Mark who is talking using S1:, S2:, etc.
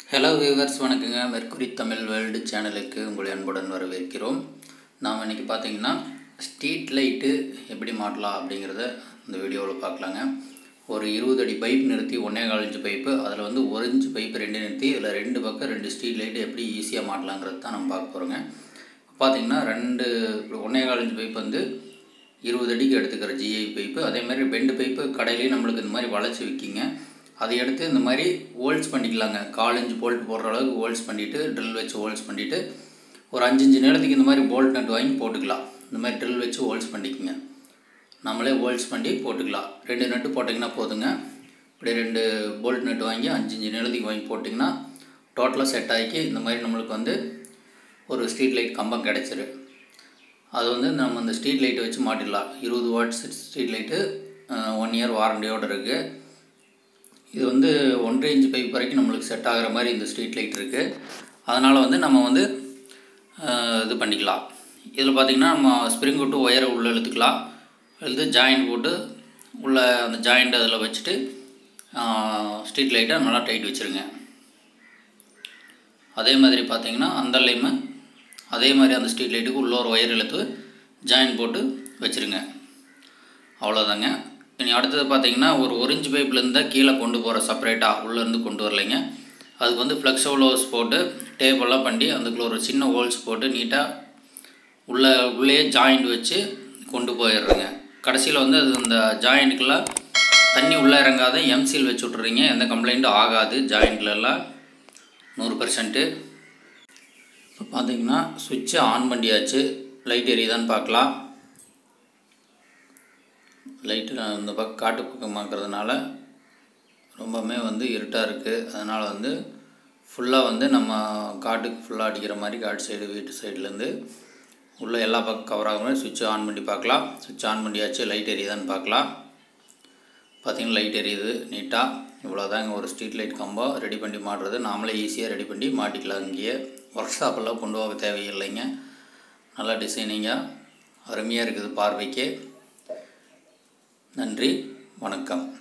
S1: hello viewers வணக்கங்க Mercury Tamil world சேனலுக்கு உங்களை அன்புடன் வரவேற்கிறோம் நாம் இன்றைக்கி பார்த்தீங்கன்னா ஸ்ட்ரீட் லைட்டு எப்படி மாட்டலாம் அப்படிங்கிறத இந்த வீடியோவில் பார்க்கலாங்க ஒரு இருபது அடி பைப் நிறுத்தி ஒன்றே கால் இன்ச்சு பைப்பு அதில் வந்து ஒரு இன்ச்சு பைப்பு ரெண்டு நிறுத்தி இதில் ரெண்டு பக்கம் ரெண்டு ஸ்ட்ரீட் லைட்டு எப்படி ஈஸியாக மாட்டலாங்கிறது தான் நம்ம பார்க்க போகிறோங்க பார்த்தீங்கன்னா ரெண்டு ஒன்றே கால் இன்ச்சு பைப் வந்து இருபது அடிக்கு எடுத்துக்கிற ஜிஐ பைப்பு அதே மாதிரி பெண்டு பைப்பு கடையிலேயே நம்மளுக்கு இந்த மாதிரி வளைச்சி விற்கிங்க அதை எடுத்து இந்த மாதிரி ஹோல்ஸ் பண்ணிக்கலாங்க கால் இன்ச்சு போல்ட் போடுற அளவுக்கு ஹோல்ஸ் பண்ணிவிட்டு ட்ரில் வச்சு ஹோல்ஸ் பண்ணிவிட்டு ஒரு அஞ்சு இன்ச்சு நேரத்துக்கு இந்த மாதிரி போல்ட் நட் வாங்கி போட்டுக்கலாம் இந்த மாதிரி ட்ரில் வச்சு ஹோல்ஸ் பண்ணிக்கோங்க நம்மளே ஹோல்ஸ் பண்ணி போட்டுக்கலாம் ரெண்டு நட்டு போட்டிங்கன்னா போதுங்க இப்படி ரெண்டு போல்ட் நட்டு வாங்கி அஞ்சு இன்ச்சு நேரத்துக்கு வாங்கி போட்டிங்கன்னா டோட்டலாக செட் ஆகி இந்த மாதிரி நம்மளுக்கு வந்து ஒரு ஸ்ட்ரீட் லைட் கம்பம் கிடச்சிரு அது வந்து நம்ம இந்த ஸ்ட்ரீட் லைட்டை வச்சு மாட்டிடலாம் இருபது watts street light one year வாரண்டியோடு இருக்குது இது வந்து ஒன்றரை இன்ச் பைப் வரைக்கும் நம்மளுக்கு செட் ஆகிற மாதிரி இந்த ஸ்ட்ரீட் லைட் இருக்குது அதனால் வந்து நம்ம வந்து இது பண்ணிக்கலாம் இதில் பார்த்திங்கன்னா நம்ம ஸ்ப்ரிங் விட்டு ஒயரை உள்ளே இழுத்துக்கலாம் இழுத்து ஜாயிண்ட் போட்டு உள்ளே அந்த ஜாயிண்ட் அதில் வச்சுட்டு ஸ்ட்ரீட் லைட்டை நல்லா டைட் வச்சுருங்க அதே மாதிரி பார்த்திங்கன்னா அந்தலையுமே அதே மாதிரி அந்த ஸ்ட்ரீட் லைட்டுக்கு உள்ள ஒரு ஒயர் இழுத்து ஜாயின் போட்டு வச்சுருங்க அவ்வளோதாங்க இனி அடுத்தது பார்த்தீங்கன்னா ஒரு ஒரு இன்ச் பைப்லேருந்து தான் கீழே கொண்டு போகிற செப்பரேட்டாக உள்ளேருந்து கொண்டு வரலைங்க அதுக்கு வந்து ஃப்ளெக்ஸபிள் ஹோல்ஸ் போட்டு டேப்பெல்லாம் பண்ணி அதுக்குள்ள ஒரு சின்ன ஹோல்ஸ் போட்டு நீட்டாக உள்ளே உள்ளேயே ஜாயிண்ட் வச்சு கொண்டு போயிடுறேங்க கடைசியில் வந்து அது அந்த ஜாயிண்ட்டுக்கெல்லாம் தண்ணி உள்ளே இறங்காத எம்சில் வச்சு விட்றீங்க எந்த கம்ப்ளைண்ட்டும் ஆகாது ஜாயிண்ட்லலாம் நூறு பர்சன்ட்டு இப்போ பார்த்தீங்கன்னா சுவிட்சை ஆன் பண்ணியாச்சு லைட் எரியுதான்னு பார்க்கலாம் லைட்டு இந்த பக்கம் காட்டு பக்கமாக்கிறதுனால ரொம்பவுமே வந்து இருட்டாக இருக்குது அதனால் வந்து ஃபுல்லாக வந்து நம்ம காட்டுக்கு ஃபுல்லாக அடிக்கிற மாதிரி காட்டு சைடு வீட்டு சைட்லேருந்து உள்ளே எல்லா பக்கம் கவர் ஆகிற மாதிரி சுவிட்சை ஆன் பண்ணி பார்க்கலாம் சுவிட்ச் ஆன் பண்ணியாச்சு லைட் எரியுதான்னு பார்க்கலாம் பார்த்திங்கன்னா லைட் எரியுது நீட்டாக இவ்வளோதாங்க ஒரு ஸ்ட்ரீட் லைட் கம்பம் ரெடி பண்ணி மாட்டுறது நாமளே ஈஸியாக ரெடி பண்ணி மாட்டிக்கலாம் இங்கேயே ஒர்க் ஷாப்பெல்லாம் கொண்டு போக தேவையில்லைங்க நல்லா டிசைனிங்காக அருமையாக இருக்குது பார்வைக்கு நன்றி வணக்கம்